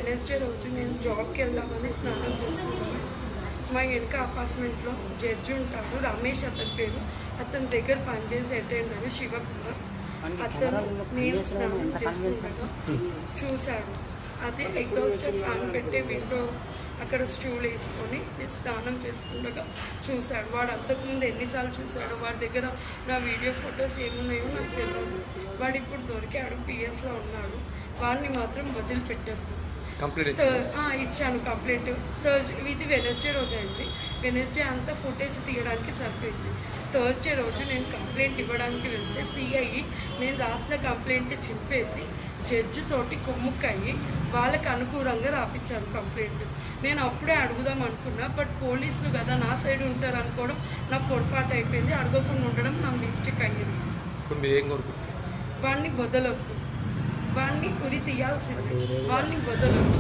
Wednesday రోజు నేను జాబ్కి వెళ్దామని స్నానం చేసుకున్నాను మా వెనక అపార్ట్మెంట్లో జడ్జి ఉంటాడు రమేష్ అతని పేరు అతని దగ్గర పనిచేసి అటెండర్ శివకుమార్ అతను నేను స్నానం చేస్తుండగా చూశాడు అదే ఎగ్జాస్టర్ ఫ్యాన్ పెట్టే విండో అక్కడ స్టూల్ వేసుకొని నేను స్నానం చేస్తుండగా చూశాడు వాడు అంతకుముందు ఎన్నిసార్లు చూశాడు వాడి దగ్గర నా వీడియో ఫొటోస్ ఏమున్నాయో నాకు తెలియదు వాడు ఇప్పుడు దొరికాడు పిఎస్లో ఉన్నాడు వాడిని మాత్రం వదిలిపెట్టద్దు కంప్లీట్ ఇచ్చింది థర్- ఆ, ఇచ్చాను కంప్లైంట్ థర్స్డే ఇది వెనస్డే రోజు అయింది వెనస్డే అంతా ఫుటేజ్ తీయడానికి సరిపోయింది థర్స్డే రోజు నేను కంప్లైంట్ ఇవ్వడానికి వెళ్తే సిఐ నేను రాసిన కంప్లైంట్ చింపేసి జడ్జి తోటి కుమ్ముక్కయ్యి వాళ్ళకి అనుకూలంగా రాపించాను కంప్లైంట్ నేను అప్పుడే అడుగుదాం అనుకున్నా బట్ పోలీసులు కదా నా సైడ్ ఉంటారు అనుకోవడం నా పొరపాటు అయిపోయింది అడగకుండా ఉండడం నా మిస్టేక్ అయ్యింది ఇప్పుడు మీరు ఏం కోరుకుంటున్నారు వాడిని వదలొద్దు వాడిని ఉరి తీయాల్సిందే వాడిని వదలొద్దు